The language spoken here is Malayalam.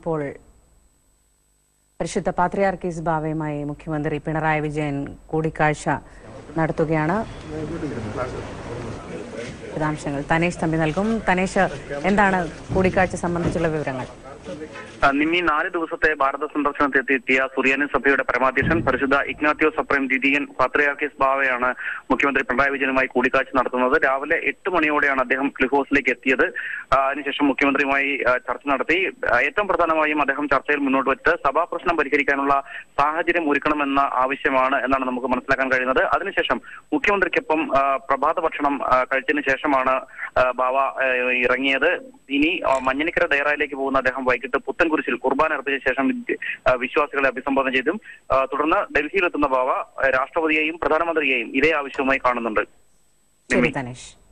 ഇപ്പോൾ പരിശുദ്ധ പാത്രിയാർക്കീസ് ബാവയുമായി മുഖ്യമന്ത്രി പിണറായി വിജയൻ കൂടിക്കാഴ്ച നടത്തുകയാണ് വിശദാംശങ്ങൾ തനേഷ് തമ്പി നൽകും തനേഷ് എന്താണ് കൂടിക്കാഴ്ച സംബന്ധിച്ചുള്ള വിവരങ്ങൾ ആ, നിമ്മി നാല് ദിവസത്തെ ഭാരത സന്ദർശനത്തെത്തിയ സുറിയാനി സഭയുടെ പരമാധ്യക്ഷൻ പരിശുദ്ധ ഇഗ്നാത്തിയോ സപ്രൈം ദിദിയൻ പാത്രിയാർക്കിസ് ബാവയാണ് മുഖ്യമന്ത്രി പിണറായി വിജയനുമായി കൂടിക്കാഴ്ച നടത്തുന്നത് രാവിലെ എട്ട് മണിയോടെയാണ് അദ്ദേഹം ക്ലിഹോസിലേക്ക് എത്തിയത് ആ, അതിനുശേഷം മുഖ്യമന്ത്രിയുമായി ആ, ചർച്ച നടത്തി ആ, ഏറ്റവും പ്രധാനമായും അദ്ദേഹം ചർച്ചയിൽ മുന്നോട്ട് വെച്ചത് സഭാ പ്രശ്നം പരിഹരിക്കാനുള്ള സാഹചര്യം ഒരുക്കണമെന്ന ആവശ്യമാണ് എന്നാണ് നമുക്ക് മനസ്സിലാക്കാൻ കഴിയുന്നത് അതിനുശേഷം മുഖ്യമന്ത്രിക്കൊപ്പം ആ, പ്രഭാത ഭക്ഷണം ആ, കഴിച്ചതിന് ശേഷമാണ് ആ, ബാവ ആ, ഇറങ്ങിയത് ഇനി ആ, മഞ്ഞനിക്കര ദയറായിലേക്ക് പോകുന്ന അദ്ദേഹം വൈകിട്ട് പുത്തൻകുരിശിൽ കുർബാന അർപ്പിച്ച ശേഷം വിദ്യ- ആ, വിശ്വാസികളെ അഭിസംബോധന ചെയ്തും ആ, തുടർന്ന് ഡൽഹിയിലെത്തുന്ന ബാവ ആ, രാഷ്ട്രപതിയെയും പ്രധാനമന്ത്രിയെയും ഇതേ ആവശ്യവുമായി കാണുന്നുണ്ട് ശരി തനേഷ്